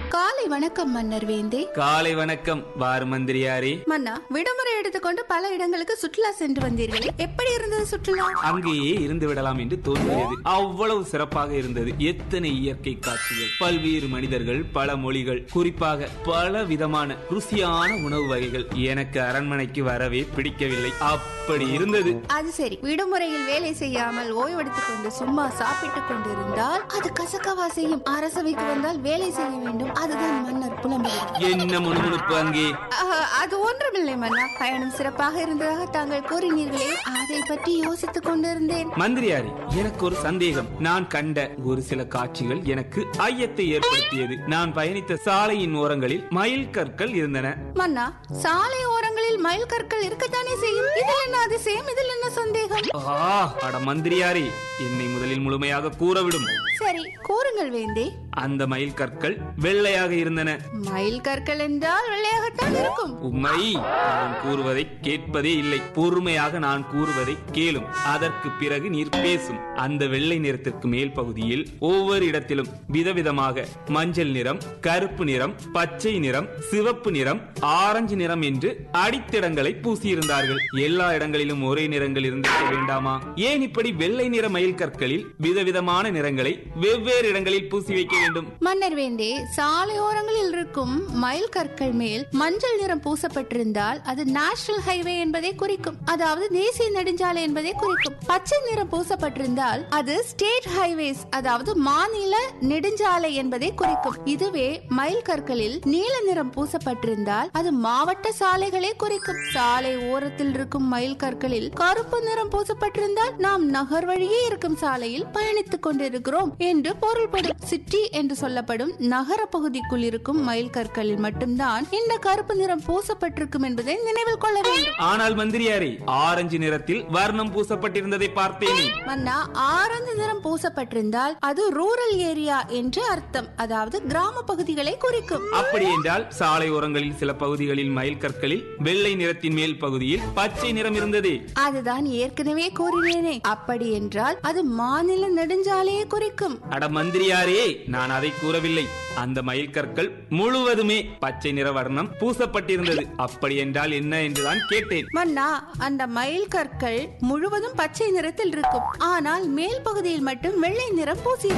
காலை வணக்கம் மன்னர் வேந்தே காலை வணக்கம் வார் மந்திரியாரே மன்னா விடுமுறை எடுத்துக்கொண்டு பல இடங்களுக்கு சுற்றுலா சென்று வந்தீர்களே எப்படி இருந்தது சுற்றுலா அங்கேயே இருந்து விடலாம் என்று தோன்றியது அவ்வளவு சிறப்பாக இருந்தது எத்தனை இயற்கை காட்சிகள் பல்வேறு மனிதர்கள் பல மொழிகள் குறிப்பாக பல விதமான ருசியான உணவு வகைகள் எனக்கு அரண்மனைக்கு வரவே பிடிக்கவில்லை அப்படி இருந்தது அது சரி விடுமுறையில் வேலை செய்யாமல் ஓய்வெடுத்துக் கொண்டு சும்மா சாப்பிட்டுக் கொண்டிருந்தால் அது கசக்கவா செய்யும் அரசவைக்கு வந்தால் வேலை செய்ய வேண்டும் அதுதான் மன்னர் புலம்புகிறார் என்ன முணுமுணுப்பு அங்கே ஆஹா, அது ஒன்றுமில்லை மன்னா பயணம் சிறப்பாக இருந்ததாக தாங்கள் கூறினீர்களே அதை பற்றி யோசித்துக் கொண்டிருந்தேன் மந்திரியாரே எனக்கு ஒரு சந்தேகம் நான் கண்ட ஒரு சில காட்சிகள் எனக்கு ஐயத்தை ஏற்படுத்தியது நான் பயணித்த சாலையின் ஓரங்களில் மயில் கற்கள் இருந்தன மன்னா சாலை ஓரங்களில் மயில் கற்கள் இருக்கத்தானே செய்யும் இதில் என்ன அதிசயம் இதில் என்ன சந்தேகம் ஆ அட மந்திரியாரே என்னை முதலில் முழுமையாக கூறவிடும் சரி கூறுங்கள் வேந்தே அந்த மயில் கற்கள் வெள்ளையாக இருந்தன மயில் கற்கள் என்றால் வெள்ளையாகத்தான் இருக்கும் உண்மை நான் கூறுவதை கேட்பதே இல்லை பொறுமையாக நான் கூறுவதை கேளும் அதற்கு பிறகு நீர் பேசும் அந்த வெள்ளை நிறத்திற்கு மேல் பகுதியில் ஒவ்வொரு இடத்திலும் விதவிதமாக மஞ்சள் நிறம் கருப்பு நிறம் பச்சை நிறம் சிவப்பு நிறம் ஆரஞ்சு நிறம் என்று அடித்திடங்களை பூசியிருந்தார்கள் எல்லா இடங்களிலும் ஒரே நிறங்கள் இருந்திருக்க வேண்டாமா ஏன் இப்படி வெள்ளை நிற மயில் கற்களில் விதவிதமான நிறங்களை வெவ்வேறு இடங்களில் பூசி வைக்க வேண்டும் மன்னர் வேந்தே சாலை ஓரங்களில் இருக்கும் மயில் கற்கள் மேல் மஞ்சள் நிறம் பூசப்பட்டிருந்தால் அது நேஷனல் ஹைவே என்பதை குறிக்கும் அதாவது தேசிய நெடுஞ்சாலை என்பதை குறிக்கும் பச்சை நிறம் பூசப்பட்டிருந்தால் அது ஸ்டேட் ஹைவேஸ் அதாவது மாநில நெடுஞ்சாலை என்பதை குறிக்கும் இதுவே மயில் கற்களில் நீல நிறம் பூசப்பட்டிருந்தால் அது மாவட்ட சாலைகளை குறிக்கும் சாலை ஓரத்தில் இருக்கும் மயில் கற்களில் கருப்பு நிறம் பூசப்பட்டிருந்தால் நாம் நகர் வழியே இருக்கும் சாலையில் பயணித்துக் கொண்டிருக்கிறோம் என்று பொருள்படும் சிட்டி என்று சொல்லப்படும் நகர பகுதிக்குள் இருக்கும் மயில் கற்களில் மட்டும்தான் இந்த கருப்பு நிறம் பூசப்பட்டிருக்கும் என்பதை நினைவில் கொள்ள வேண்டும் ஆனால் மந்திரியாரே ஆரஞ்சு நிறத்தில் வர்ணம் பூசப்பட்டிருந்ததை பார்த்தேனே மன்னா ஆரஞ்சு நிறம் பூசப்பட்டிருந்தால் அது ரூரல் ஏரியா என்று அர்த்தம் அதாவது கிராம பகுதிகளை குறிக்கும் அப்படி என்றால் சாலை ஓரங்களில் சில பகுதிகளில் மயில் கற்களில் வெள்ளை நிறத்தின் மேல் பகுதியில் பச்சை நிறம் இருந்ததே அதுதான் ஏற்கனவே கூறினேனே அப்படி என்றால் அது மாநில நெடுஞ்சாலையை குறிக்கும் அட மந்திரியாரே நான் அதை கூறவில்லை அந்த மயில் கற்கள் முழுவதுமே பச்சை நிற வர்ணம் பூசப்பட்டிருந்தது அப்படி என்றால் என்ன என்றுதான் கேட்டேன் மன்னா அந்த மயில் கற்கள் முழுவதும் பச்சை நிறத்தில் இருக்கும் ஆனால் மேல் பகுதியில் மட்டும் வெள்ளை நிறம் பூசி